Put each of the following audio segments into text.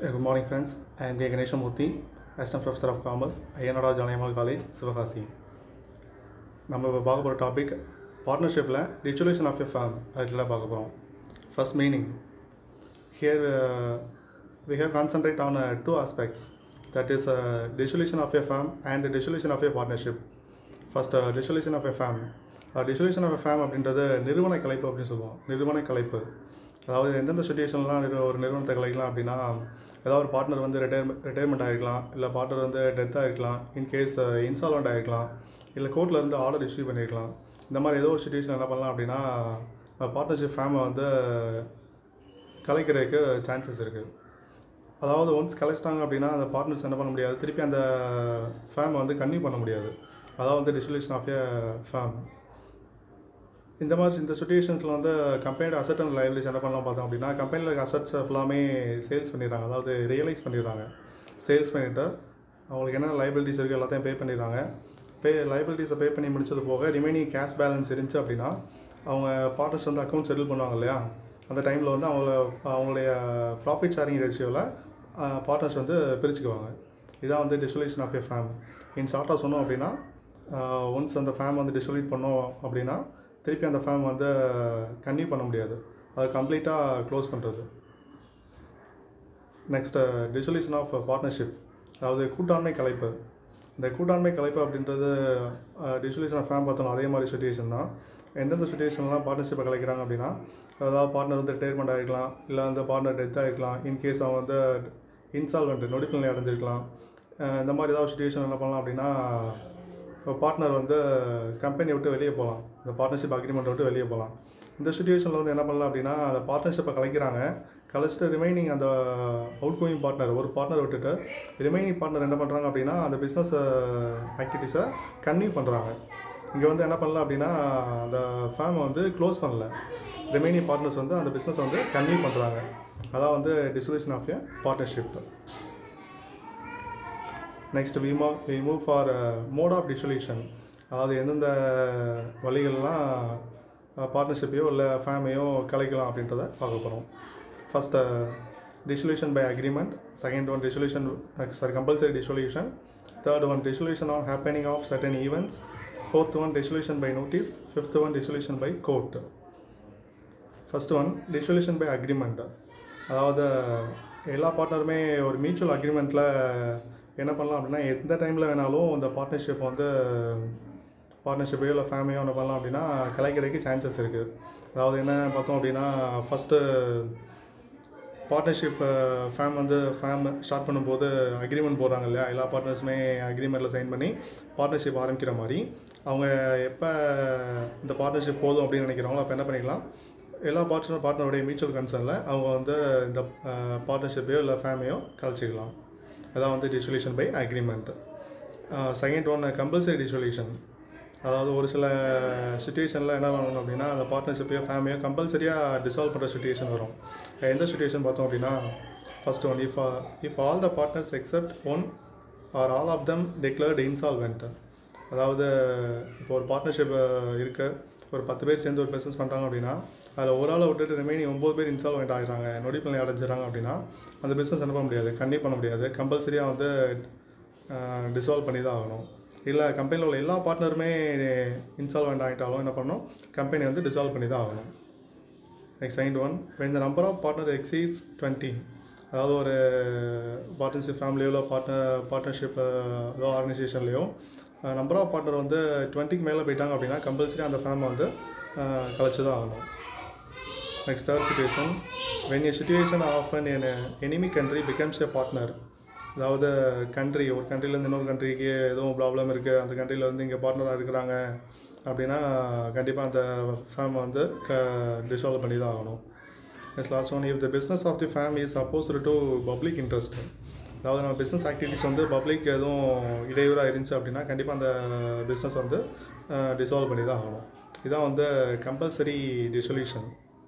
Good morning, friends. I am K. Ganeshamurthy, Assistant Professor of Commerce, Ayyanadar Janiammal college Sivakasi நம்ம இப்போ பார்க்க போகிற டாபிக் பார்ட்னர்ஷிப்பில் டிச்சுலேஷன் ஆஃப் எ ஃபேம் அதில் பார்க்க போகிறோம் first meaning here we have concentrate on uh, two aspects that is uh, dissolution of a firm and dissolution of a partnership first uh, dissolution of a firm uh, dissolution of a firm அப்படின்றது நிறுவன கலைப்பு அப்படின்னு சொல்லுவோம் நிறுவன கலைப்பு அதாவது எந்தெந்த சுச்சுவேஷன்லாம் நிறு ஒரு நிறுவனத்தை கலைக்கலாம் அப்படின்னா ஏதாவது ஒரு பார்ட்னர் வந்து ரிட்டையர் ரிட்டையர்மெண்ட் ஆகிருக்கலாம் இல்லை பார்ட்னர் வந்து டெத் ஆகிருக்கலாம் இன்கேஸ் இன்சால்வெண்ட் ஆகிருக்கலாம் இல்லை கோர்ட்டில் இருந்து ஆர்டர் இஷ்யூ பண்ணியிருக்கலாம் இந்த மாதிரி ஏதோ ஒரு சுச்சுவேஷன் என்ன பண்ணலாம் அப்படின்னா பார்ட்னர்ஷிப் ஃபேமை வந்து கலைக்கிறதுக்கு சான்சஸ் இருக்குது அதாவது ஒன்ஸ் கலைச்சிட்டாங்க அப்படின்னா அந்த பார்ட்னர்ஸ் என்ன பண்ண முடியாது திருப்பி அந்த ஃபேமை வந்து கன்டினியூ பண்ண முடியாது அதாவது வந்து டிசொல்யூஷன் ஆஃப் எ ஃபேம் இந்த மாதிரி இந்த சுச்சுவேஷன்ஸில் வந்து கம்பெனியோட அசட் அண்ட் லைபிலிட்டிஸ் என்ன பண்ணலாம் பார்த்தோம் அப்படின்னா கம்பெனியில் இருக்க அசட்ஸ் ஃபுல்லாமே சேல்ஸ் பண்ணிடுறாங்க அதாவது ரியலைஸ் பண்ணிடுறாங்க சேல்ஸ் பண்ணிவிட்டு அவங்களுக்கு என்னென்ன லைபிலிட்டிஸ் இருக்குது எல்லாத்தையும் பே பண்ணிடுறாங்க பே லைபிலிட்டிஸை பே பண்ணி முடிச்சது போக ரிமைனிங் கேஷ் பேலன்ஸ் இருந்துச்சு அப்படின்னா அவங்க பார்ட்னர்ஸ் வந்து அக்கௌண்ட் செட்டில் பண்ணுவாங்க இல்லையா அந்த டைமில் வந்து அவங்கள அவங்களுடைய ப்ராஃபிட் ஷேரிங் ரேஷியோவில் பார்ட்னர்ஸ் வந்து பிரிச்சுக்குவாங்க இதான் வந்து dissolution of a firm in ஷார்ட்டாக சொன்னோம் அப்படின்னா ஒன்ஸ் அந்த ஃபேம் வந்து டிசொல்யூட் பண்ணோம் அப்படின்னா திருப்பி அந்த ஃபேம் வந்து கன்டினியூ பண்ண முடியாது அது கம்ப்ளீட்டாக க்ளோஸ் பண்ணுறது நெக்ஸ்ட்டு டிசொல்யூஷன் ஆஃப் பார்ட்னர்ஷிப் அதாவது கூட்டாண்மை கலைப்பு இந்த கூட்டாண்மை கலைப்பு அப்படின்றது டிசொல்யூஷன் ஆஃப் ஃபேம் பார்த்தோம் அதே மாதிரி சுச்சுவேஷன் தான் எந்தெந்த சுச்சுவேஷன்லாம் பார்ட்னர்ஷிப்பை கலைக்கிறாங்க அப்படின்னா அதாவது பார்ட்னர் வந்து ரிட்டையர்மெண்ட் ஆகிருக்கலாம் இல்லை அந்த பார்ட்னர் டெத் ஆகிருக்கலாம் இன்கேஸ் அவன் வந்து இன்சால்வெண்ட் நொடிப்பில்லை அடைஞ்சிருக்கலாம் இந்த மாதிரி ஏதாவது சுச்சுவேஷன் என்ன பண்ணலாம் அப்படின்னா இப்போ பார்ட்னர் வந்து கம்பெனியை விட்டு வெளியே போகலாம் இந்த பார்ட்னர்ஷிப் அக்ரிமெண்ட்டை விட்டு வெளியே போகலாம் இந்த சுச்சுவேஷனில் வந்து என்ன பண்ணலாம் அப்படின்னா அந்த பார்ட்னர்ஷிப்பை கலைக்கிறாங்க கலைச்சிட்டு ரிமைனிங் அந்த அவுட் கோயிங் பார்ட்னர் ஒரு பார்ட்னர் விட்டுட்டு ரிமைனிங் பார்ட்னர் என்ன பண்ணுறாங்க அப்படின்னா அந்த பிஸ்னஸ் ஆக்டிவிட்டீஸை கன்டினியூ பண்ணுறாங்க இங்கே வந்து என்ன பண்ணல அப்படின்னா அந்த ஃபேமை வந்து க்ளோஸ் பண்ணல ரிமைனிங் பார்ட்னர்ஸ் வந்து அந்த பிஸ்னஸ் வந்து கன்டினியூ பண்ணுறாங்க அதான் வந்து dissolution of a partnership next we move we move for mode of dissolution அதாவது எந்தெந்த வழிகள்லாம் பார்ட்னர்ஷிப்பையோ இல்லை ஃபேமையோ கலைக்கலாம் அப்படின்றத பார்க்க போகிறோம் first dissolution by agreement second one dissolution sorry compulsory dissolution third one dissolution on happening of certain events fourth one dissolution by notice fifth one dissolution by court first one dissolution by agreement அதாவது எல்லா பார்ட்னருமே ஒரு mutual அக்ரிமெண்ட்டில் என்ன பண்ணலாம் அப்படின்னா எந்த டைமில் வேணாலும் இந்த பார்ட்னர்ஷிப் வந்து பார்ட்னர்ஷிப்பையோ இல்லை ஃபேமிலியோ என்ன பண்ணலாம் அப்படின்னா கலைக்கிறதுக்கு சான்சஸ் இருக்குது அதாவது என்ன பார்த்தோம் அப்படின்னா ஃபஸ்ட்டு பார்ட்னர்ஷிப் ஃபேம் வந்து ஃபேம் ஸ்டார்ட் பண்ணும்போது அக்ரிமெண்ட் போடுறாங்க இல்லையா எல்லா பார்ட்னர்ஸுமே அக்ரிமெண்ட்டில் சைன் பண்ணி பார்ட்னர்ஷிப் ஆரம்பிக்கிற மாதிரி அவங்க எப்போ இந்த பார்ட்னர்ஷிப் போதும் அப்படின்னு நினைக்கிறாங்களோ அப்போ என்ன பண்ணிக்கலாம் எல்லா பார்ட்னர் பார்ட்னருடைய மியூச்சுவல் கன்சர்னில் அவங்க வந்து இந்த பார்ட்னர்ஷிப்பையோ இல்லை ஃபேமையோ கழிச்சிக்கலாம் அதான் வந்து dissolution by agreement second one compulsory dissolution அதாவது ஒரு சில சுச்சுவேஷனில் என்ன பண்ணணும் அப்படின்னா அந்த பார்ட்னர்ஷிப்பையோ ஃபேமிலியோ கம்பல்சரியாக டிசால்வ் பண்ணுற சுச்சுவேஷன் வரும் எந்த சுச்சுவேஷன் பார்த்தோம் அப்படின்னா first one if if all the partners except one or all of them declared insolvent அதாவது இப்போ ஒரு பார்ட்னர்ஷிப் இருக்க ஒரு பத்து பேர் சேர்ந்து ஒரு பிஸ்னஸ் பண்ணுறாங்க அப்படின்னா அதில் ஒரு ஆளை விட்டுட்டு ரிமைனிங் ஒம்பது பேர் இன்சால்வெண்ட் ஆகிறாங்க நொடிப்பிள்ளை அடைஞ்சிடறாங்க அப்படின்னா அந்த பிஸ்னஸ் என்ன பண்ண முடியாது கண்டிப்பாக பண்ண முடியாது கம்பல்சரியாக வந்து டிசால்வ் பண்ணி தான் ஆகணும் இல்லை கம்பெனியில் உள்ள எல்லா பார்ட்னருமே இன்சால்வெண்ட் ஆகிட்டாலும் என்ன பண்ணணும் கம்பெனி வந்து டிசால்வ் பண்ணி தான் ஆகணும் next second one when the number of partner exceeds twenty அதாவது ஒரு பார்ட்னர்ஷிப் ஃபேமிலியோ பார்ட்னர் பார்ட்னர்ஷிப் ஏதோ ஆர்கனைசேஷன்லேயோ நம்பர் ஆஃப் பார்ட்னர் வந்து டுவெண்ட்டிக்கு மேலே போயிட்டாங்க அப்படின்னா கம்பல்சரி அந்த ஃபேமை வந்து கலைச்சி தான் ஆகணும் next third situation when a situation of an enemy country becomes a partner அதாவது கண்ட்ரி ஒரு கண்ட்ரிலேருந்து இன்னொரு கண்ட்ரிக்கு எதுவும் ப்ராப்ளம் இருக்குது அந்த கண்ட்ரிலேருந்து இங்கே பார்ட்னராக இருக்கிறாங்க அப்படின்னா கண்டிப்பாக அந்த ஃபேம் வந்து க டிசால்வ் பண்ணி தான் ஆகணும் next last one if the business of the firm is oppose to public interest அதாவது நம்ம பிஸ்னஸ் ஆக்டிவிட்டிஸ் வந்து பப்ளிக் எதுவும் இடையூறாக இருந்துச்சு அப்படின்னா கண்டிப்பாக அந்த பிஸ்னஸ் வந்து டிசால்வ் பண்ணி தான் ஆகணும் இதான் வந்து compulsory dissolution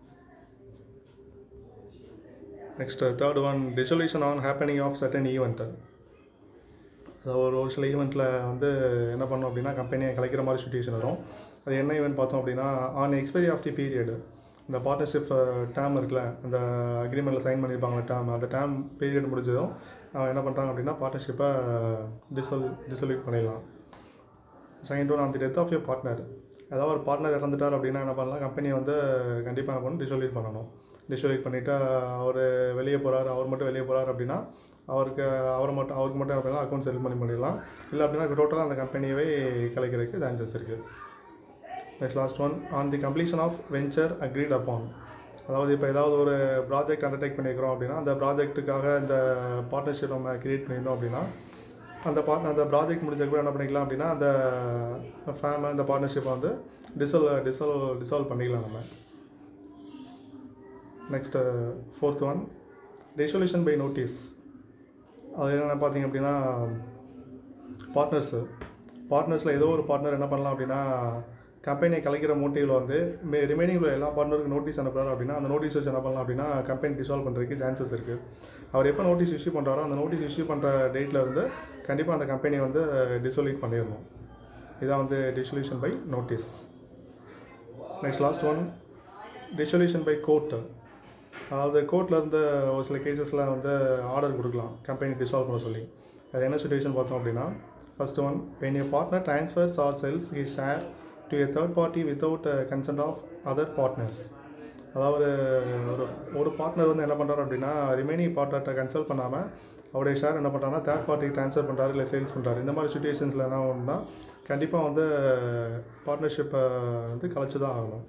next third one dissolution on happening of certain event அதாவது ஒரு ஒரு சில ஈவெண்ட்டில் வந்து என்ன பண்ணோம் அப்படின்னா கம்பெனியை கலைக்கிற மாதிரி சுச்சுவேஷன் வரும் அது என்ன ஈவெண்ட் பார்த்தோம் அப்படின்னா on expiry of the period இந்த பார்ட்னர்ஷிப் டேம் இருக்குல்ல அந்த அக்ரிமெண்ட்டில் சைன் பண்ணியிருப்பாங்களே டேம் அந்த டேம் பீரியட் முடிஞ்சதும் அவன் என்ன பண்ணுறாங்க அப்படின்னா பார்ட்னர்ஷிப்பை டிசொல் டிசொல்யூட் பண்ணிடலாம் second one on the death of your partner ஏதாவது ஒரு பார்ட்னர் இறந்துட்டார் அப்படின்னா என்ன பண்ணலாம் கம்பெனியை வந்து கண்டிப்பாக என்ன பண்ணணும் டிசொல்யூட் பண்ணணும் டிசொல்யூட் பண்ணிவிட்டு அவர் வெளியே போகிறார் அவர் மட்டும் வெளியே போகிறார் அப்படின்னா அவருக்கு அவரை மட்டும் அவருக்கு மட்டும் என்ன பண்ணலாம் அக்கௌண்ட் செட்டில் பண்ணி பண்ணிடலாம் இல்லை அப்படின்னா டோட்டலாக அந்த கம்பெனியவே கலைக்கிறதுக்கு சான்சஸ் இருக்குது next last one on the completion of venture agreed upon அதாவது இப்போ ஏதாவது ஒரு ப்ராஜெக்ட் அண்டர்டேக் பண்ணியிருக்கிறோம் அப்படின்னா அந்த ப்ராஜெக்ட்டுக்காக இந்த பார்ட்னர்ஷிப் நம்ம கிரியேட் பண்ணியிருந்தோம் அப்படின்னா அந்த பார்ட் அந்த ப்ராஜெக்ட் முடிஞ்சதுக்கு என்ன பண்ணிக்கலாம் அப்படின்னா அந்த ஃபேமை இந்த பார்ட்னர்ஷிப்பை வந்து டிசால்வ் டிசால்வ் டிசால்வ் பண்ணிக்கலாம் நம்ம next fourth one resolution by notice அது என்னென்ன பார்த்தீங்க அப்படின்னா பார்ட்னர்ஸு பார்ட்னர்ஸில் ஏதோ ஒரு பார்ட்னர் என்ன பண்ணலாம் அப்படின்னா கம்பெனியை கலைக்கிற மோட்டிவில் வந்து மே ரிமைனிங் உள்ள எல்லா பார்ட்னருக்கும் நோட்டீஸ் அனுப்புறாரு அப்படின்னா அந்த நோட்டீஸ் வச்சு என்ன பண்ணலாம் அப்படின்னா கம்பெனி டிசால்வ் பண்ணுறதுக்கு சான்சஸ் இருக்குது அவர் எப்போ நோட்டீஸ் இஷ்யூ பண்ணுறாரோ அந்த நோட்டீஸ் இஷ்யூ பண்ணுற டேட்டில் இருந்து கண்டிப்பாக அந்த கம்பெனியை வந்து டிசொல்யூட் பண்ணிடணும் இதான் வந்து dissolution by notice next last one dissolution by court அதாவது கோர்ட்டில் இருந்த ஒரு சில கேசஸில் வந்து ஆர்டர் கொடுக்கலாம் கம்பெனி டிசால்வ் பண்ண சொல்லி அது என்ன சுச்சுவேஷன் பார்த்தோம் அப்படின்னா first one when a partner transfers or sells he share to a third party without consent of other partners அதாவது ஒரு ஒரு பார்ட்னர் வந்து என்ன பண்ணுறாரு அப்படின்னா ரிமைனிங் பார்ட்னர்கிட்ட கன்சல்ட் பண்ணாமல் அவருடைய ஷேர் என்ன பண்ணுறாங்கன்னா தேர்ட் பார்ட்டி ட்ரான்ஸ்ஃபர் பண்ணுறாரு இல்லை சேல்ஸ் பண்ணுறாரு இந்த மாதிரி சுச்சுவேஷன்ஸில் என்ன ஆகும்னா கண்டிப்பாக வந்து பார்ட்னர்ஷிப்பை வந்து கலைச்சு தான் ஆகணும்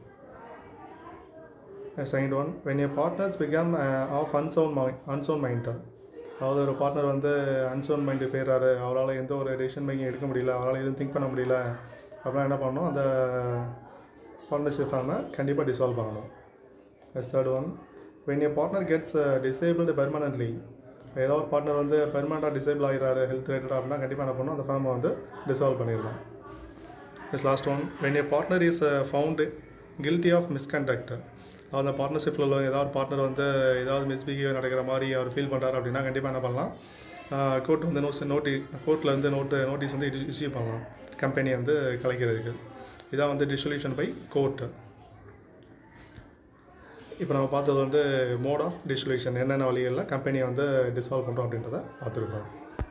second one when a partners become of unsound my unsound minder அதாவது ஒரு பார்ட்னர் வந்து அன்சோன் மைண்டு போயிடுறாரு அவரால் எந்த ஒரு டெசிஷன் மேக்கிங் எடுக்க முடியல அவரால் எதுவும் திங்க் பண்ண முடியல அப்படின்னா என்ன பண்ணணும் அந்த பார்ட்னர்ஷிப் ஃபேமை கண்டிப்பாக டிசால்வ் பண்ணணும் third one when a partner gets disabled permanently ஏதோ ஒரு பார்ட்னர் வந்து பெர்மனெண்ட்டாக டிசேபிள் ஆகிறாரு ஹெல்த் ரிலேட்டட் அப்படின்னா கண்டிப்பாக என்ன பண்ணணும் அந்த ஃபேமை வந்து டிசால்வ் பண்ணிடலாம் yes last one when a partner is found guilty of misconduct அந்த பார்ட்னர்ஷிப்பில் உள்ள ஏதாவது பார்ட்னர் வந்து ஏதாவது மிஸ்பிஹேவ் நடக்கிற மாதிரி அவர் ஃபீல் பண்ணுறாரு அப்படின்னா கண்டிப்பாக என்ன பண்ணலாம் கோர்ட் வந்து நோட்ஸ் நோட்டி கோர்ட்டில் வந்து நோட்டு நோட்டீஸ் வந்து இஷ்யூ பண்ணலாம் கம்பெனி வந்து கலைக்கிறதுக்கு இதான் வந்து டிசொல்யூஷன் பை கோர்ட்டு இப்போ நம்ம பார்த்தது வந்து மோட் ஆஃப் டிசொல்யூஷன் என்னென்ன வழிகளில் கம்பெனியை வந்து டிசால்வ் பண்ணுறோம் அப்படின்றத பார்த்துருக்கோம்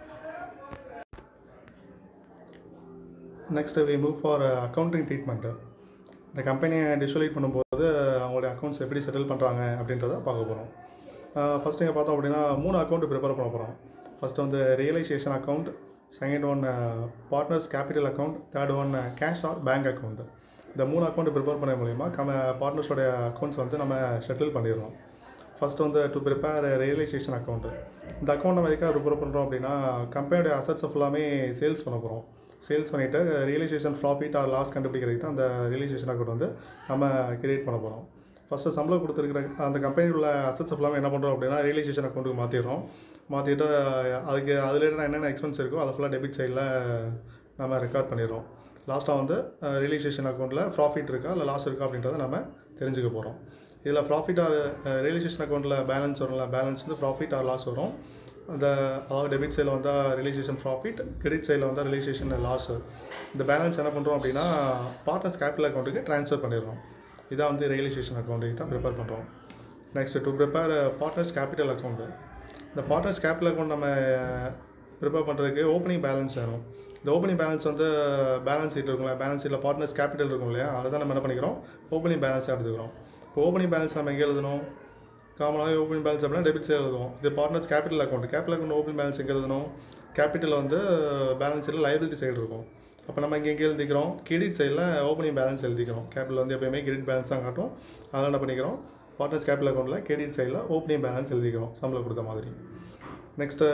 next we move for accounting treatment இந்த கம்பெனியை டிசொலேட் பண்ணும்போது அவங்களுடைய அக்கௌண்ட்ஸ் எப்படி செட்டில் பண்ணுறாங்க அப்படின்றத பார்க்க போகிறோம் ஃபஸ்ட் இங்கே பார்த்தோம் அப்படின்னா மூணு அக்கௌண்ட் ப்ரிப்பேர் பண்ண போகிறோம் ஃபஸ்ட் வந்து realisation account second one partners capital account third one cash or bank account இந்த மூணு அக்கௌண்ட் ப்ரிப்பேர் பண்ண மூலிமா கம பார்ட்னர்ஸோடைய அக்கௌண்ட்ஸ் வந்து நம்ம செட்டில் பண்ணிடுறோம் ஃபஸ்ட் வந்து டு ப்ரிப்பேர் ரியலைசேஷன் அக்கௌண்ட் இந்த அக்கௌண்ட் நம்ம எதுக்காக ப்ரிப்பேர் பண்ணுறோம் அப்படின்னா கம்பெனியோடைய அசட்ஸை ஃபுல்லாமே சேல்ஸ் பண்ண போகிறோம் சேல்ஸ் பண்ணிவிட்டு ரியலைசேஷன் ப்ராஃபிட் ஆர் லாஸ் கண்டுபிடிக்கிறதுக்கு தான் அந்த ரியலைசேஷன் அக்கௌண்ட் வந்து நம்ம கிரியேட் பண்ண போகிறோம் ஃபஸ்ட்டு சம்பளம் கொடுத்துருக்குற அந்த கம்பெனியில் உள்ள அசட்ஸ் ஃபுல்லாமே என்ன பண்ணுறோம் அப்படின்னா ரியலைசேஷன் அக்கௌண்ட்டுக்கு மாற்றிடுறோம் மாற்றிட்டு அதுக்கு அதில் என்னென்ன எக்ஸ்பென்ஸ் இருக்கோ அதை ஃபுல்லாக டெபிட் சைடில் நம்ம ரெக்கார்ட் பண்ணிடுறோம் லாஸ்ட்டாக வந்து ரியலைசேஷன் அக்கௌண்ட்டில் ப்ராஃபிட் இருக்கா இல்லை லாஸ் இருக்கா அப்படின்றத நம்ம தெரிஞ்சுக்க போகிறோம் இதில் ப்ராஃபிட் ஆர் ரியலைசேஷன் அக்கௌண்ட்டில் பேலன்ஸ் வரும்ல பேலன்ஸ் வந்து ப்ராஃபிட் ஆர் லாஸ் வரும் அந்த அதாவது டெபிட் சைடில் வந்தால் ரிலேஷேஷன் ப்ராஃபிட் கிரெடிட் சைடில் வந்தால் ரிலேஷேஷன் லாஸ் இந்த பேலன்ஸ் என்ன பண்ணுறோம் அப்படின்னா பார்ட்னர்ஸ் கேபிட்டல் அக்கௌண்ட்டுக்கு ட்ரான்ஸ்ஃபர் பண்ணிடுறோம் இதான் வந்து ரியலைசேஷன் அக்கௌண்ட்டுக்கு தான் ப்ரிப்பேர் பண்ணுறோம் next to prepare partners capital account இந்த பார்ட்னர்ஸ் கேபிட்டல் அக்கௌண்ட் நம்ம ப்ரிப்பேர் பண்ணுறதுக்கு ஓப்பனிங் பேலன்ஸ் வேணும் இந்த ஓப்பனிங் பேலன்ஸ் வந்து பேலன்ஸ் ஷீட் இருக்கும்ல பேலன்ஸ் ஷீட்டில் பார்ட்னர்ஸ் கேபிட்டல் இருக்கும் இல்லையா அதை தான் நம்ம என்ன பண்ணிக்கிறோம் ஓப்பனிங் பேலன்ஸாக எடுத்துக்கிறோம் இப்போ ஓப்பனிங் பேலன்ஸ் நம்ம எங்கே எழுதணும் காமனாகவே ஓப்பனிங் பேலன்ஸ் அப்படின்னா டெபிட் சைடு எழுதுவோம் இது partners capital account capital account opening balance எங்கே எழுதணும் கேபிட்டல் வந்து பேலன்ஸ் சைடில் லைபிலிட்டி சைடு இருக்கும் அப்போ நம்ம இங்கே எங்கே எழுதிக்கிறோம் கிரெடிட் சைடில் ஓப்பனிங் பேலன்ஸ் எழுதிக்கிறோம் கேபிட்டல் வந்து எப்பயுமே கிரெடிட் பேலன்ஸ் தான் காட்டும் அதெல்லாம் என்ன பண்ணிக்கிறோம் பார்ட்னர்ஸ் கேபிட்டல் அக்கௌண்ட்டில் கிரெடிட் சைடில் ஓப்பனிங் பேலன்ஸ் எழுதிக்கிறோம் சம்பளம் கொடுத்த மாதிரி நெக்ஸ்ட்டு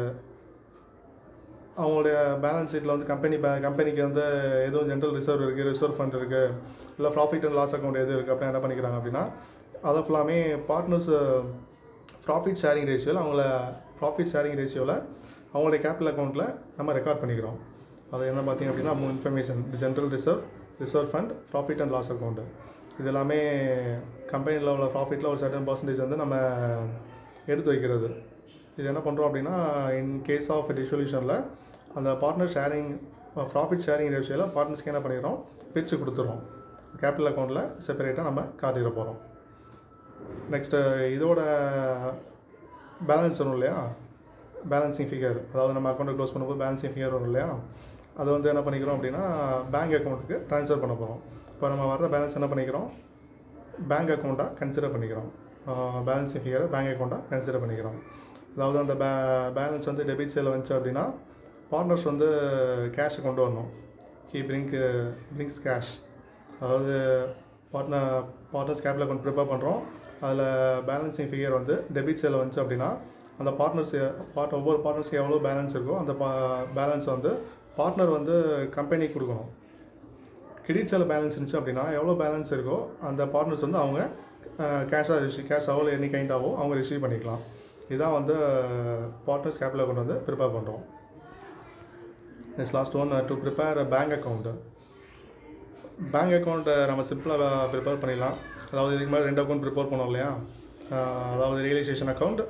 அவங்களுடைய பேலன்ஸ் ஷீட்டில் வந்து கம்பெனி பே கம்பெனிக்கு வந்து எதுவும் ஜென்ரல் ரிசர்வ் இருக்குது ரிசர்வ் ஃபண்ட் இருக்குது இல்லை ப்ராஃபிட் அண்ட் லாஸ் அக்கௌண்ட் எது இருக்குது அப்படின்னா என்ன பண்ணிக்கிறாங்க அப்படின்னா அதை ஃபுல்லாமே பார்ட்னர்ஸ் ப்ராஃபிட் ஷேரிங் ரேஷியோவில் அவங்கள ப்ராஃபிட் ஷேரிங் ரேஷியோவில் அவங்களுடைய கேபிட்டல் அக்கௌண்ட்டில் நம்ம ரெக்கார்ட் பண்ணிக்கிறோம் அது என்ன பார்த்திங்க அப்படின்னா மூணு information general reserve reserve fund profit and loss account இது எல்லாமே கம்பெனியில் உள்ள ப்ராஃபிட்டில் ஒரு சர்டன் பர்சன்டேஜ் வந்து நம்ம எடுத்து வைக்கிறது இது என்ன பண்ணுறோம் அப்படின்னா இன் கேஸ் ஆஃப் டிசொல்யூஷனில் அந்த பார்ட்னர் ஷேரிங் ப்ராஃபிட் ஷேரிங் ரேஷியோவில் பார்ட்னர்ஸ்க்கு என்ன பண்ணிடுறோம் பிரித்து கொடுத்துறோம் கேபிட்டல் அக்கௌண்ட்டில் செப்பரேட்டாக நம்ம காட்டிட போகிறோம் நெக்ஸ்ட்டு இதோட பேலன்ஸ் வரும் இல்லையா பேலன்சிங் ஃபிகர் அதாவது நம்ம அக்கௌண்ட்டை க்ளோஸ் பண்ணும்போது பேலன்சிங் ஃபிகர் வரும் இல்லையா அது வந்து என்ன பண்ணிக்கிறோம் அப்படின்னா பேங்க் அக்கௌண்ட்டுக்கு ட்ரான்ஸ்ஃபர் பண்ண போகிறோம் இப்போ நம்ம வர்ற பேலன்ஸ் என்ன பண்ணிக்கிறோம் பேங்க் அக்கௌண்ட்டாக கன்சிடர் பண்ணிக்கிறோம் பேலன்சிங் ஃபிகரை பேங்க் அக்கௌண்ட்டாக கன்சிடர் பண்ணிக்கிறோம் அதாவது அந்த பே பேலன்ஸ் வந்து டெபிட் சைடில் வந்துச்சு அப்படின்னா பார்ட்னர்ஸ் வந்து கேஷை கொண்டு வரணும் ஹீ பிரிங்க் பிரிங்ஸ் கேஷ் அதாவது பார்ட்னர் பார்ட்னர்ஸ் கேபில் அக்கௌண்ட் ப்ரிப்பேர் பண்ணுறோம் அதில் பேலன்சிங் ஃபிகர் வந்து டெபிட் சைடில் வந்துச்சு அப்படின்னா அந்த பார்ட்னர்ஸ் பார்ட் ஒவ்வொரு பார்ட்னர்ஸ்க்கு எவ்வளோ பேலன்ஸ் இருக்கோ அந்த பா பேலன்ஸ் வந்து பார்ட்னர் வந்து கம்பெனிக்கு கொடுக்கணும் கிரெடிட் சேல பேலன்ஸ் இருந்துச்சு அப்படின்னா எவ்வளோ பேலன்ஸ் இருக்கோ அந்த பார்ட்னர்ஸ் வந்து அவங்க கேஷாக ரிசீவ் கேஷ் எவ்வளோ எனி கைண்டாவோ அவங்க ரிசீவ் பண்ணிக்கலாம் இதான் வந்து பார்ட்னர்ஸ் கேபில் அக்கௌண்ட் வந்து ப்ரிப்பேர் பண்ணுறோம் next last one to prepare bank account bank அக்கௌண்ட்டை நம்ம சிம்பிளாக ப்ரிப்பேர் பண்ணிடலாம் அதாவது இதுக்கு மேலே ரெண்டு அக்கௌண்ட் ப்ரிப்பேர் பண்ணோம் இல்லையா அஹ் அதாவது realisation account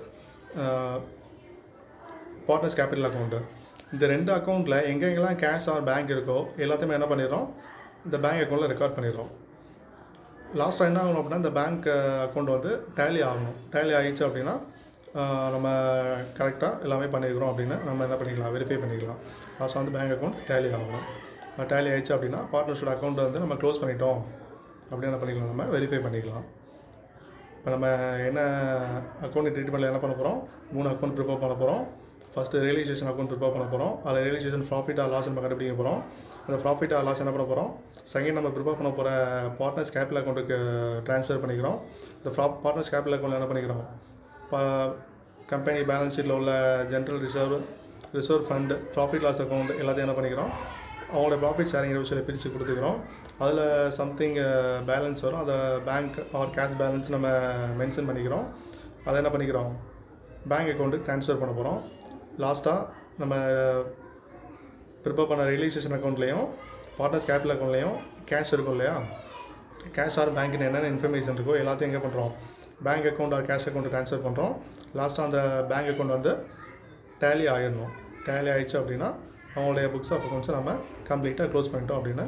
partners capital account இந்த ரெண்டு அக்கௌண்ட்டில் எங்கெங்கெல்லாம் கேஷ் ஆர் பேங்க் இருக்கோ எல்லாத்தையுமே என்ன பண்ணிடுறோம் இந்த பேங்க் அக்கௌண்ட்டில் ரெக்கார்ட் பண்ணிடுறோம் லாஸ்ட்டாக என்ன ஆகணும் அப்படின்னா இந்த பேங்க் அக்கௌண்ட் வந்து டேலி ஆகணும் டேலி ஆகிடுச்சு அப்படின்னா ஆஹ் நம்ம கரெக்டாக எல்லாமே பண்ணியிருக்கிறோம் அப்படின்னு நம்ம என்ன பண்ணிக்கலாம் வெரிஃபை பண்ணிக்கலாம் லாஸ்ட்டாக வந்து பேங்க் அக்கௌண்ட் டேலி ஆகணும் டேலி ஆயிடுச்சு அப்படின்னா பார்ட்னர்ஷிப் அக்கௌண்ட்டை வந்து நம்ம க்ளோஸ் பண்ணிட்டோம் அப்படின்னு என்ன பண்ணிக்கலாம் நம்ம வெரிஃபை பண்ணிக்கலாம் இப்போ நம்ம என்ன அக்கௌண்ட் ட்ரீட்மெண்ட்டில் என்ன பண்ண போகிறோம் மூணு அக்கௌண்ட் ப்ரிப்பேர் பண்ண போகிறோம் ஃபஸ்ட்டு ரியலைசேஷன் அக்கௌண்ட் ப்ரிப்பேர் பண்ண போகிறோம் அதில் ரியலைசேஷன் ப்ராஃபிட் ஆர் லாஸ் நம்ம கண்டுபிடிக்க போகிறோம் அந்த ப்ராஃபிட் ஆர் லாஸ் என்ன பண்ண போகிறோம் செகண்ட் நம்ம ப்ரிப்பேர் பண்ண போகிற பார்ட்னர்ஸ் கேபிட்டல் அக்கௌண்ட்டுக்கு ட்ரான்ஸ்ஃபர் பண்ணிக்கிறோம் இந்த ப்ரா பார்ட்னர்ஸ் கேபிட்டல் அக்கௌண்ட்டில் என்ன பண்ணிக்கிறோம் இப்போ கம்பெனி பேலன்ஸ் ஷீட்டில் உள்ள general reserve reserve fund profit loss account எல்லாத்தையும் என்ன பண்ணிக்கிறோம் அவங்களோட ப்ராஃபிட் ஷேரிங் விஷயத்தில் பிரித்து கொடுத்துக்கிறோம் அதில் சம்திங் பேலன்ஸ் வரும் அதை பேங்க் ஆர் கேஷ் பேலன்ஸ் நம்ம மென்ஷன் பண்ணிக்கிறோம் அதை என்ன பண்ணிக்கிறோம் பேங்க் அக்கௌண்ட்டுக்கு ட்ரான்ஸ்ஃபர் பண்ண போகிறோம் லாஸ்ட்டாக நம்ம ப்ரிப்பேர் பண்ண ரியலைசேஷன் அக்கௌண்ட்லேயும் பார்ட்னர்ஸ் கேபிட்டல் அக்கௌண்ட்லேயும் கேஷ் இருக்கும் இல்லையா கேஷ் ஆர் பேங்க்னு என்னென்ன இன்ஃபர்மேஷன் இருக்கோ எல்லாத்தையும் எங்கே பண்ணுறோம் bank account or cash account transfer பண்ணுறோம் லாஸ்ட்டாக அந்த பேங்க் அக்கௌண்ட் வந்து டேலி ஆயிடணும் டேலி ஆயிடுச்சு அப்படின்னா அவங்களுடைய புக்ஸ் ஆஃப் அக்கௌண்ட்ஸை நம்ம கம்ப்ளீட்டாக க்ளோஸ் பண்ணிட்டோம் அப்படின்னு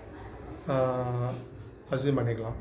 அசியூம் பண்ணிக்கலாம்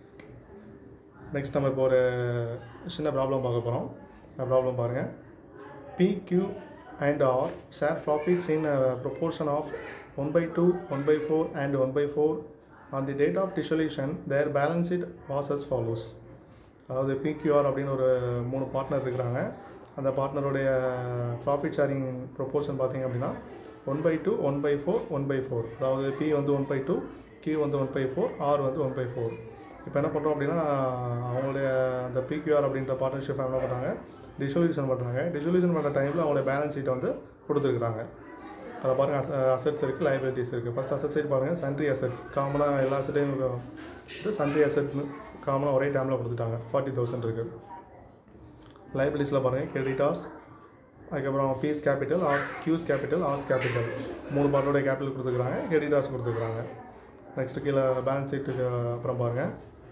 நெக்ஸ்ட் நம்ம இப்போ ஒரு சின்ன ப்ராப்ளம் பார்க்க போகிறோம் அந்த ப்ராப்ளம் பாருங்கள் PQ and R share profits in a proportion of 1 by 2, 1 by 4 and 1 by 4. On the date of dissolution, their balance sheet was as follows. அதாவது PQR அப்படின்னு ஒரு மூணு பார்ட்னர் இருக்கிறாங்க அந்த பார்ட்னருடைய ப்ராஃபிட் ஷேரிங் ப்ரொப்போர்ஷன் பார்த்தீங்க அப்படின்னா one by two one by four one by four அதாவது P வந்து ஒன் பை டூ கியூ வந்து ஒன் பை ஃபோர் ஆர் வந்து ஒன் பை ஃபோர் இப்போ என்ன பண்ணுறோம் அப்படின்னா அவங்களுடைய அந்த பிக்யூஆர் அப்படின்ற பார்ட்னர்ஷிப் என்ன பண்ணுறாங்க டிசொல்யூஷன் பண்ணுறாங்க டிசொல்யூஷன் பண்ணுற டைமில் அவங்களுடைய பேலன்ஸ் ஷீட்டை வந்து கொடுத்துருக்குறாங்க அதில் பாருங்கள் அஸ் அசட்ஸ் இருக்குது லைபிலிட்டிஸ் இருக்குது ஃபஸ்ட் அசட் சைட் பாருங்கள் சன்ட்ரி அசட்ஸ் காமனாக எல்லா அசட்டையும் வந்து சன்ட்ரி அசட்னு காமனாக ஒரே டைமில் கொடுத்துட்டாங்க ஃபார்ட்டி தௌசண்ட் இருக்குது லைபிலிட்டிஸில் பாருங்கள் கிரெடிட்டார்ஸ் அதுக்கப்புறம் P's capital R's Q's capital R's capital மூணு பார்ட்டோட கேபிட்டல் கொடுத்துருக்குறாங்க கிரெடிட்டார்ஸ் கொடுத்துருக்குறாங்க நெக்ஸ்ட் கீழே பேலன்ஸ் ஷீட்டுக்கு அப்புறம் பாருங்கள்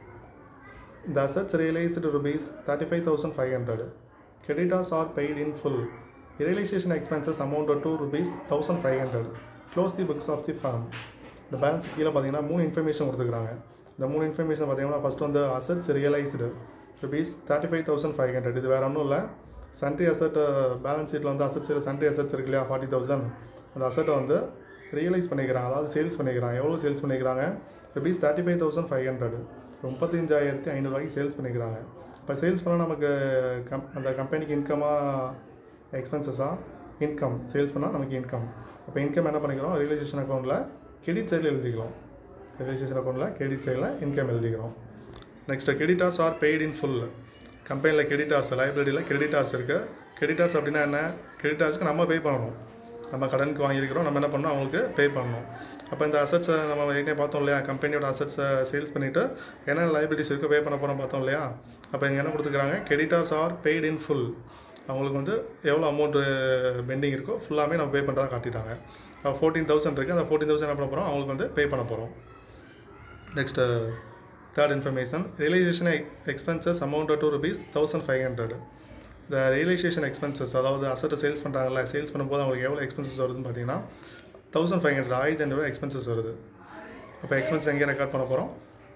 The assets realized rupees 35,500. Creditors are paid in full. Realization expenses amounted to rupees 1,500. Close the books of the firm. இந்த balance கீழே பார்த்தீங்கன்னா மூணு இன்ஃபர்மேஷன் கொடுத்துருக்காங்க இந்த மூணு இன்ஃபர்மேஷன் பார்த்தீங்கன்னா ஃபஸ்ட் வந்து assets realised rupees thirty five thousand five hundred இது வேறு ஒன்றும் இல்லை சன்ட்ரி அசட் பேலன்ஸ் ஷீட்டில் வந்து அசட்ஸ் சன்ட்ரி அசட்ஸ் இருக்கு இல்லையா ஃபார்ட்டி தௌசண்ட் அந்த அசட்டை வந்து ரியலைஸ் பண்ணிக்கிறாங்க அதாவது சேல்ஸ் பண்ணிக்கிறாங்க எவ்வளோ சேல்ஸ் பண்ணிக்கிறாங்க rupees thirty five thousand five hundred முப்பத்தஞ்சாயிரத்தி ஐநூறுரூவாய்க்கு சேல்ஸ் பண்ணிக்கிறாங்க இப்போ சேல்ஸ் பண்ணால் நமக்கு கம் அந்த கம்பெனிக்கு இன்கமாக எக்ஸ்பென்சஸாக இன்கம் சேல்ஸ் பண்ணால் நமக்கு இன்கம் அப்போ இன்கம் என்ன பண்ணிக்கிறோம் ரியலைசேஷன் அக்கௌண்ட்டில் கிரெடிட் சைடில் எழுதிக்கிறோம் ரியலைசேஷன் அக்கௌண்ட்டில் கிரெடிட் சைடில் இன்கம் எழுதிக்கிறோம் next creditors are paid in full கம்பெனியில் கிரெடிட்டார்ஸ் லைப்ரரியில் கிரெடிட்டார்ஸ் இருக்குது கிரெடிட்டார்ஸ் அப்படின்னா என்ன கிரெடிட்டார்ஸ்க்கு நம்ம பே பண்ணணும் நம்ம கடனுக்கு வாங்கியிருக்கிறோம் நம்ம என்ன பண்ணணும் அவங்களுக்கு பே பண்ணணும் அப்போ இந்த அசட்ஸை நம்ம ஏற்கனவே பார்த்தோம் இல்லையா கம்பெனியோட அசட்ஸை சேல்ஸ் பண்ணிவிட்டு என்ன லைபிலிட்டிஸ் இருக்கோ பே பண்ண போகிறோம் பார்த்தோம் இல்லையா அப்போ இங்கே என்ன கொடுத்துருக்காங்க creditors are paid in full அவங்களுக்கு வந்து எவ்வளோ அமௌண்ட்டு பெண்டிங் இருக்கோ ஃபுல்லாமே நம்ம பே பண்ணுறதா காட்டிட்டாங்க ஃபோர்டீன் தௌசண்ட் இருக்குது அந்த ஃபோர்டீன் தௌசண்ட் என்ன பண்ண போகிறோம் அவங்களுக்கு வந்து பே பண்ண போகிறோம் next third information realisation expenses amount to rupees thousand five hundred இந்த ரியலைசேஷன் எக்ஸ்பென்சஸ் அதாவது அசட்டை சேல்ஸ் பண்ணுறாங்கல்ல சேல்ஸ் பண்ணும்போது அவங்களுக்கு எவ்வளோ எக்ஸ்பென்சஸ் வருதுன்னு பார்த்தீங்கன்னா தௌசண்ட் ஃபைவ் ஹண்ட்ரட் ஆயிரத்தி ஐநூறுரூவா எக்ஸ்பென்சஸ் வருது அப்போ எக்ஸ்பென்ஸ் எங்கே ரெக்கார்ட் பண்ண போகிறோம்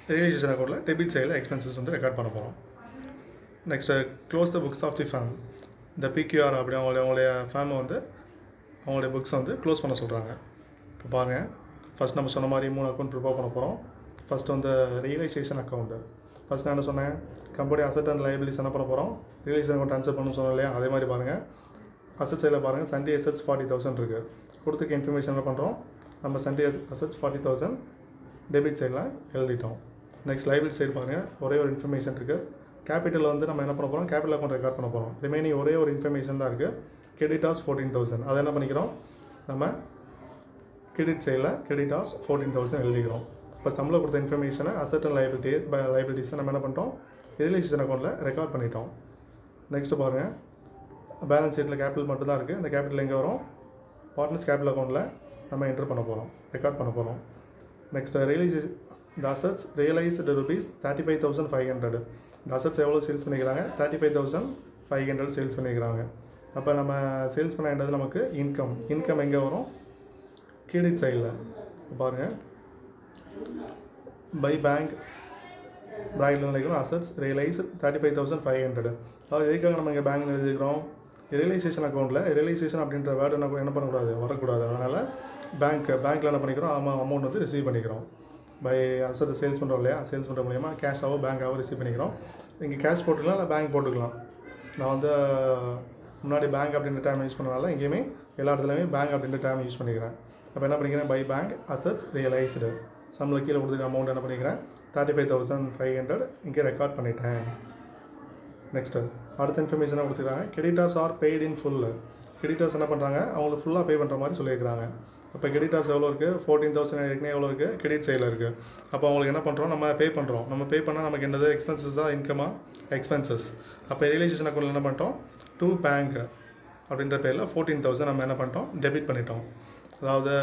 ரியலைசேஷன் அக்கௌண்ட்டில் டெபிட் சைடில் எக்ஸ்பென்சஸ் வந்து ரெக்கார்ட் பண்ண போகிறோம் next close the books of the firm இந்த பிக்யூஆர் அப்படி அவங்களுடைய அவங்களுடைய ஃபேமை வந்து அவங்களுடைய புக்ஸை வந்து க்ளோஸ் பண்ண சொல்கிறாங்க இப்போ பாருங்கள் ஃபஸ்ட் நம்ம சொன்ன மாதிரி மூணு அக்கௌண்ட் ப்ரிப்பேர் பண்ண போகிறோம் ஃபஸ்ட் வந்து ரியலைசேஷன் அக்கௌண்ட்டு ஃபஸ்ட் நான் என்ன சொன்னேன் கம்பெனி அசட் அண்ட் லைபிலிட்டிஸ் என்ன பண்ண போகிறோம் ரியலைசேஷன் அக்கௌண்ட் ட்ரான்ஸ்ஃபர் பண்ணணும் சொன்னோம் இல்லையா அதே மாதிரி பாருங்கள் அசட் சைடில் பாருங்கள் சண்டே அசட்ஸ் ஃபார்ட்டி தௌசண்ட் இருக்குது கொடுத்துக்க இன்ஃபர்மேஷன் என்ன பண்ணுறோம் நம்ம sundry assets forty thousand debit சைடில் எழுதிட்டோம் நெக்ஸ்ட் லைபிலிட்டி சைடு பாருங்கள் ஒரே ஒரு இன்ஃபர்மேஷன் இருக்குது கேபிட்டலில் வந்து நம்ம என்ன பண்ண போகிறோம் கேபிட்டல் அக்கௌண்ட் ரெக்கார்ட் பண்ண போகிறோம் ரிமைனிங் ஒரே ஒரு இன்ஃபர்மேஷன் தான் இருக்குது கிரெடிட்டாஸ் ஃபோர்டீன் தௌசண்ட் அதை என்ன பண்ணிக்கிறோம் நம்ம கிரெடிட் சைடில் கிரெடிட்டாஸ் ஃபோர்டீன் தௌசண்ட் எழுதிக்கிறோம் இப்போ சம்பளம் கொடுத்த இன்ஃபர்மேஷனை அசட் அண்ட் லைபிலிட்டி லைபிலிட்டிஸை நம்ம என்ன பண்ணிட்டோம் ரியலைசேஷன் அக்கௌண்ட்டில் ரெக்கார்ட் பண்ணிட்டோம் நெக்ஸ்ட்டு பாருங்கள் பேலன்ஸ் ஷீட்டில் கேபிட்டல் மட்டும் தான் இருக்குது அந்த கேபிட்டல் எங்கே வரும் பார்ட்னர்ஸ் கேபிட்டல் அக்கௌண்ட்டில் நம்ம என்டர் பண்ண போகிறோம் ரெக்கார்ட் பண்ண போகிறோம் நெக்ஸ்ட் ரியலைசேஷன் இந்த assets realised rupees thirty five thousand five hundred இந்த அசட்ஸ் எவ்வளோ சேல்ஸ் பண்ணிக்கிறாங்க thirty five thousand five hundred sales பண்ணிக்கிறாங்க அப்போ நம்ம சேல்ஸ் பண்ண வேண்டியது நமக்கு இன்கம் இன்கம் எங்கே வரும் கிரெடிட் சைடில் பாருங்கள் பை பேங்க் ப்ராக்கெட்டில் நினைக்கிறோம் assets realise thirty five thousand five hundred அதாவது எதுக்காக நம்ம இங்கே பேங்க் எழுதிக்கிறோம் ரியலைசேஷன் அக்கௌண்ட்டில் ரியலைசேஷன் அப்படின்ற வேர்டு என்ன என்ன பண்ணக்கூடாது வரக்கூடாது அதனால் பேங்க் பேங்க்கில் என்ன பண்ணிக்கிறோம் ஆமாம் அமௌண்ட் வந்து ரிசீவ் பண்ணிக்கிறோம் பை அசட் சேல்ஸ் பண்ணுறோம் இல்லையா சேல்ஸ் பண்ணுற மூலியமா கேஷாவோ பேங்காவோ ரிசீவ் பண்ணிக்கிறோம் இங்கே கேஷ் போட்டுக்கலாம் இல்லை பேங்க் போட்டுக்கலாம் நான் வந்து முன்னாடி பேங்க் அப்படின்ற டைம் யூஸ் பண்ணனால எங்கேயுமே எல்லா இடத்துலையுமே பேங்க் அப்படின்ற டைம் யூஸ் பண்ணிக்கிறேன் அப்போ என்ன பண்ணிக்கிறேன் பை பேங்க் அசட்ஸ் ரியலைஸ்டு சம்பளம் கீழே கொடுத்துருக்க அமௌண்ட் என்ன பண்ணிக்கிறேன் thirty five thousand five hundred இங்கே ரெக்கார்ட் பண்ணிட்டேன் நெக்ஸ்ட்டு அடுத்த இன்ஃபர்மேஷனாக கொடுத்துருக்காங்க creditors are paid in full creditors என்ன பண்ணுறாங்க அவங்களுக்கு ஃபுல்லாக பே பண்ணுற மாதிரி சொல்லியிருக்காங்க அப்போ கிரெடிட்டர்ஸ் எவ்வளோ இருக்குது ஃபோர்டீன் தௌசண்ட் ஏற்கனவே எவ்வளோ இருக்குது கிரெடிட் சைடில் இருக்குது அப்போ அவங்களுக்கு என்ன பண்ணுறோம் நம்ம பே பண்ணுறோம் நம்ம பே பண்ணால் நமக்கு என்னது எக்ஸ்பென்சஸாக இன்கமா எக்ஸ்பென்சஸ் அப்போ ரியலைசேஷன் அக்கௌண்ட்டில் என்ன பண்ணிட்டோம் டூ பேங்க் அப்படின்ற பேரில் ஃபோர்டீன் தௌசண்ட் நம்ம என்ன பண்ணிட்டோம் டெபிட் பண்ணிட்டோம் அதாவது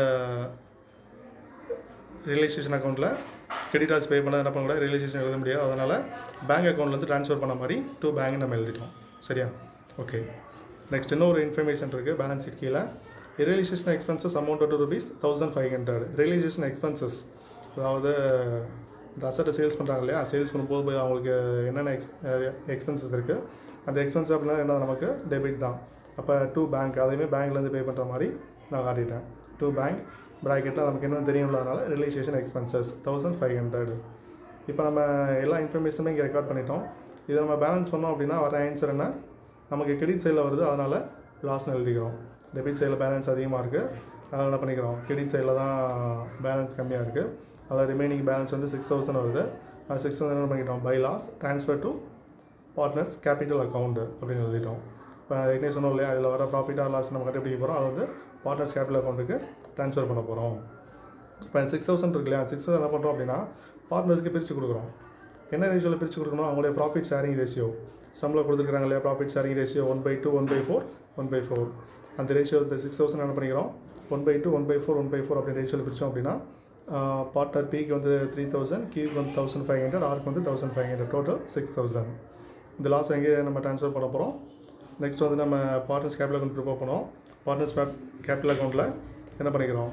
ரியலைசேஷன் அக்கௌண்ட்டில் கிரெடிட்டார்ஸ் பே பண்ண என்ன பண்ணக்கூடாது ரியலைசேஷன் எழுத முடியாது அதனால் பேங்க் அக்கௌண்ட்லேருந்து ட்ரான்ஸ்ஃபர் பண்ண மாதிரி டூ பேங்க் நம்ம எழுதிட்டோம் சரியா ஓகே நெக்ஸ்ட் இன்னொரு இன்ஃபர்மேஷன் இருக்குது பேலன்ஸ் ஷீட் கீழே realisation expenses amount to rupees thousand five hundred realisation expenses அதாவது இந்த அசட்டை சேல்ஸ் பண்ணுறாங்க இல்லையா சேல்ஸ் பண்ணும்போது போய் அவங்களுக்கு என்னென்ன எக்ஸ் எக்ஸ்பென்சஸ் இருக்குது அந்த எக்ஸ்பென்ஸ் அப்படின்னா என்ன நமக்கு டெபிட் தான் அப்போ டூ பேங்க் அதையுமே பேங்க்லேருந்து பே பண்ணுற மாதிரி நான் காட்டிட்டேன் டூ பேங்க் ப்ராக்கெட்டில் நமக்கு என்ன தெரியும் அதனால் realisation expenses thousand five hundred இப்போ நம்ம எல்லா இன்ஃபர்மேஷனுமே இங்கே ரெக்கார்ட் பண்ணிட்டோம் இதை நம்ம பேலன்ஸ் பண்ணோம் அப்படின்னா வர ஆன்சர் என்ன நமக்கு கிரெடிட் சைடில் வருது அதனால் லாஸ்னு எழுதிக்கிறோம் டெபிட் சைடில் பேலன்ஸ் அதிகமாக இருக்குது அதனால் என்ன பண்ணிக்கிறோம் கிரெடிட் சைடில் தான் பேலன்ஸ் கம்மியாக இருக்குது அதில் ரிமைனிங் பேலன்ஸ் வந்து சிக்ஸ் தௌசண்ட் வருது அது சிக்ஸ் தௌசண்ட் என்ன பண்ணிக்கிறோம் by loss transfer to partners capital account அப்படின்னு எழுதிட்டோம் இப்போ ஏற்கனவே சொன்னோம் இல்லையா அதில் வர ப்ராஃபிட் ஆர் லாஸ் நம்ம கண்டுபிடிக்க போகிறோம் அது வந்து பார்ட்னர்ஸ் கேபிட்டல் அக்கௌண்ட்டுக்கு ட்ரான்ஸ்ஃபர் பண்ண போகிறோம் இப்போ சிக்ஸ் தௌசண்ட் இருக்கு இல்லையா சிக்ஸ் தௌசண்ட் என்ன பண்ணுறோம் அப்படின்னா பார்ட்னர்ஸ்க்கு பிரித்து கொடுக்குறோம் என்ன ரேஷியோவில் பிரித்து கொடுக்கணும் அவங்களுடைய ப்ராஃபிட் ஷேரிங் ரேஷியோ சம்பளம் கொடுத்துருக்காங்க இல்லையா profit sharing ratio one by two one by four one by four அந்த ரேஷியோ இந்த சிக்ஸ் தௌசண்ட் என்ன பண்ணிக்கிறோம் one by two one by four one by four அப்படி ரேஷியோவில் பிரித்தோம் அப்படின்னா பார்ட்னர் பிக்கு வந்து த்ரீ தௌசண்ட் கியூக்கு வந்து தௌசண்ட் ஃபைவ் ஹண்ட்ரட் ஆருக்கு வந்து thousand five hundred total six thousand இந்த லாஸ் எங்கே நம்ம ட்ரான்ஸ்ஃபர் பண்ண போகிறோம் நெக்ஸ்ட் வந்து நம்ம பார்ட்னர்ஸ் கேபிட்டல் அக்கௌண்ட் ப்ரிப்பேர் பண்ணுவோம் பார்ட்னர்ஸ் கேபிட்டல் அக்கௌண்ட்டில் என்ன பண்ணிக்கிறோம்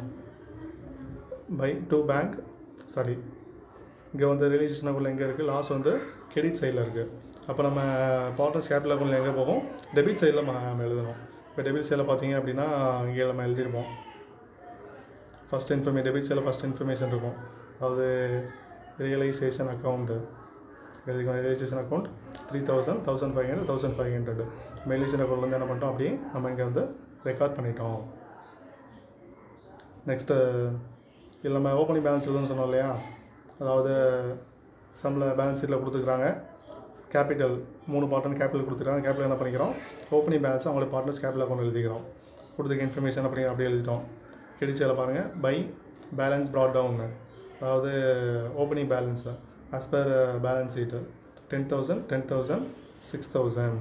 பை டூ பேங்க் சாரி இங்கே வந்து ரியலைசேஷன் அக்கௌண்ட் எங்கே இருக்குது லாஸ் வந்து கிரெடிட் சைடில் இருக்குது அப்போ நம்ம பார்ட்னர்ஸ் கேபிட்டல் அக்கௌண்ட்டில் எங்கே போகும் டெபிட் சைடில் நம்ம எழுதணும் இப்போ டெபிட் சைடில் பார்த்தீங்க அப்படின்னா இங்கே நம்ம எழுதிருப்போம் ஃபஸ்ட் இன்ஃபர்மே டெபிட் சைடில் ஃபஸ்ட் இன்ஃபர்மேஷன் இருக்கும் அதாவது ரியலைசேஷன் அக்கௌண்ட்டு எழுதிக்கலாம் realisation account three thousand thousand five hundred thousand five hundred மெயிலேஷன் அக்கௌண்ட் வந்து என்ன பண்ணிட்டோம் அப்படியே நம்ம இங்கே வந்து ரெக்கார்ட் பண்ணிட்டோம் நெக்ஸ்ட்டு இதில் நம்ம ஓப்பனிங் பேலன்ஸ் எதுன்னு சொன்னோம் இல்லையா அதாவது சம்மில் பேலன்ஸ் ஷீட்டில் கொடுத்துருக்குறாங்க கேபிட்டல் மூணு பார்ட்னர் கேபிட்டல் கொடுத்துருக்காங்க கேபிட்டல் என்ன பண்ணிக்கிறோம் ஓப்பனிங் பேலன்ஸ் அவங்களோட பார்ட்னர்ஸ் கேபிட்டல் அக்கௌண்ட் எழுதிக்கிறோம் கொடுத்துருக்க இன்ஃபர்மேஷன் அப்படிங்கிற அப்படியே எழுதிட்டோம் கிடிச்சியில் பாருங்கள் பை பேலன்ஸ் ப்ராட் டவுன் அதாவது opening balance as per balance sheet ten thousand ten thousand six thousand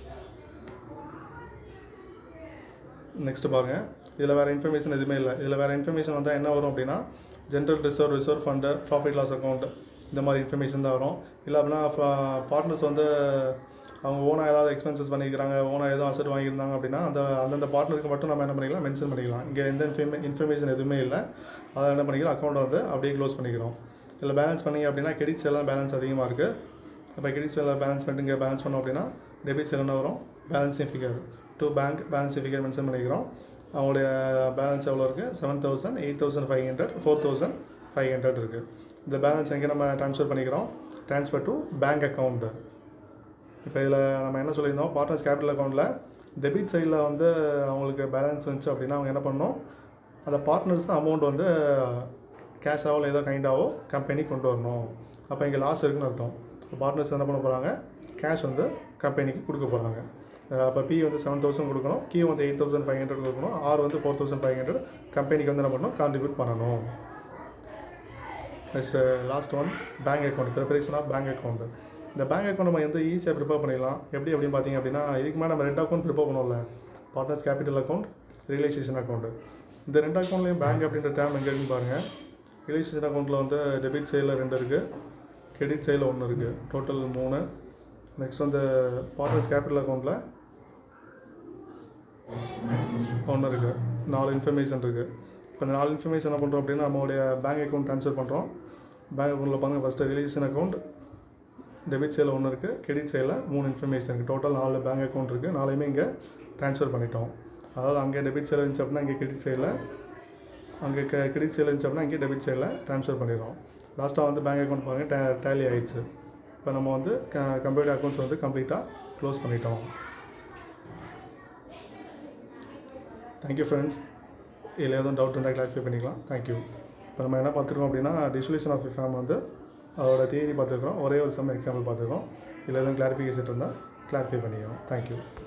next பாருங்கள் இதில் வேறு இன்ஃபர்மேஷன் எதுவுமே இல்லை இதில் வேறு இன்ஃபர்மேஷன் வந்தால் என்ன வரும் அப்படின்னா general reserve reserve fund profit loss account இந்த மாதிரி இன்ஃபர்மேஷன் தான் வரும் இல்லை அப்படின்னா பார்ட்னர்ஸ் வந்து அவங்க ஓனாக ஏதாவது எக்ஸ்பென்சஸ் பண்ணிக்கிறாங்க ஓனாக ஏதோ அசட் வாங்கியிருந்தாங்க அப்படின்னா அந்த அந்தந்த பார்ட்னருக்கு மட்டும் நம்ம என்ன பண்ணிக்கலாம் மென்ஷன் பண்ணிக்கலாம் இங்கே எந்த இன்ஃபர்மே இன்ஃபர்மேஷன் எதுவுமே இல்லை அதை என்ன பண்ணிக்கிறோம் அக்கௌண்ட்டை வந்து அப்படியே க்ளோஸ் பண்ணிக்கிறோம் இதில் பேலன்ஸ் பண்ணீங்க அப்படின்னா கிரெடிட் சைடில் பேலன்ஸ் அதிகமாக இருக்குது இப்போ கிரெடிட் சைடில் பேலன்ஸ் பண்ணிட்டு இங்கே பேலன்ஸ் பண்ணோம் அப்படின்னா டெபிட் சைடில் என்ன வரும் balancing figure to bank balancing figure mention பண்ணிக்கிறோம் அவங்களுடைய பேலன்ஸ் எவ்வளோ இருக்குது seven thousand eight thousand five hundred four thousand five hundred இருக்குது இந்த பேலன்ஸ் எங்கே நம்ம ட்ரான்ஸ்ஃபர் பண்ணிக்கிறோம் ட்ரான்ஸ்ஃபர் டு பேங்க் அக்கௌண்ட்டு இப்போ இதில் நம்ம என்ன சொல்லியிருந்தோம் பார்ட்னர்ஸ் கேபிட்டல் அக்கௌண்ட்டில் டெபிட் சைடில் வந்து அவங்களுக்கு பேலன்ஸ் வந்துச்சு அப்படின்னா அவங்க என்ன பண்ணணும் அந்த பார்ட்னர்ஸ் தான் அமௌண்ட் வந்து கேஷாவோ இல்லை ஏதோ கைண்டாவோ கம்பெனிக்கு கொண்டு வரணும் அப்போ இங்கே லாஸ் இருக்குன்னு அர்த்தம் இப்போ பார்ட்னர்ஸ் என்ன பண்ண போகிறாங்க கேஷ் வந்து கம்பெனிக்கு கொடுக்க போகிறாங்க அப்போ பி வந்து செவன் தௌசண்ட் கொடுக்கணும் கீ வந்து எயிட் தௌசண்ட் ஃபைவ் ஹண்ட்ரட் கொடுக்கணும் ஆர் வந்து ஃபோர் தௌசண்ட் ஃபைவ் ஹண்ட்ரட் கம்பெனிக்கு வந்து என்ன பண்ணணும் கான்ட்ரிபியூட் பண்ணணும் next last one bank account preparation of bank account இந்த பேங்க் அக்கௌண்ட் நம்ம எந்த ஈஸியாக ப்ரிப்பேர் பண்ணிடலாம் எப்படி அப்படின்னு பார்த்தீங்க அப்படின்னா இதுக்கு மேலே நம்ம ரெண்டு அக்கௌண்ட் ப்ரிப்பேர் பண்ணுவோம்ல partners capital account realisation account இந்த ரெண்டு அக்கௌண்ட்லேயும் பேங்க் அப்படின்ற டேம் எங்கே இருக்குன்னு பாருங்கள் ரியலைசேஷன் அக்கௌண்ட்டில் வந்து டெபிட் சைடில் ரெண்டு இருக்குது கிரெடிட் சைடில் ஒன்று இருக்குது டோட்டல் மூணு நெக்ஸ்ட் வந்து பார்ட்னர்ஸ் கேபிட்டல் அக்கௌண்ட்டில் ஒன்று இருக்குது நாலு இன்ஃபர்மேஷன் இருக்குது இப்போ இந்த நாலு இன்ஃபர்மேஷன் என்ன பண்ணுறோம் அப்படின்னா நம்மளுடைய பேங்க் அக்கௌண்ட் ட்ரான்ஸ்ஃபர் பண்ணுறோம் பேங்க் அக்கௌண்ட்டில் பாருங்கள் ஃபஸ்ட்டு ரிலேஷன் அக்கௌண்ட் டெபிட் சைடில் ஒன்று இருக்குது கிரெடிட் சைடில் மூணு இன்ஃபர்மேஷன் இருக்குது டோட்டல் நாலு பேங்க் அக்கௌண்ட் இருக்குது நாளையுமே இங்கே ட்ரான்ஸ்ஃபர் பண்ணிட்டோம் அதாவது அங்கே டெபிட் சைடில் இருந்துச்சு அப்படின்னா இங்கே கிரெடிட் சைடில் அங்கே க கிரெடிட் சைடில் இருந்துச்சு அப்படின்னா இங்கே டெபிட் சைடில் ட்ரான்ஸ்ஃபர் பண்ணிடுறோம் லாஸ்ட்டாக வந்து பேங்க் அக்கௌண்ட் பாருங்கள் டே டேலி ஆயிடுச்சு இப்போ நம்ம வந்து க கம்ப்யூட்டர் அக்கௌண்ட்ஸ் வந்து கம்ப்ளீட்டாக க்ளோஸ் பண்ணிட்டோம் தேங்க்யூ ஃப்ரெண்ட்ஸ் இதில் எதுவும் டவுட் இருந்தால் கிளாரிஃபை பண்ணிக்கலாம் தேங்க்யூ இப்போ நம்ம என்ன பார்த்துருக்கோம் அப்படின்னா டிசொல்யூஷன் ஆஃப் ஃபேம் வந்து அதோட தியரி பார்த்துருக்கோம் ஒரே ஒரு சம் எக்ஸாம்பிள் பார்த்துருக்கோம் இதில் எதுவும் கிளாரிஃபிகேஷன் இருந்தால் கிளாரிஃபை பண்ணிக்கிறோம் தேங்க்யூ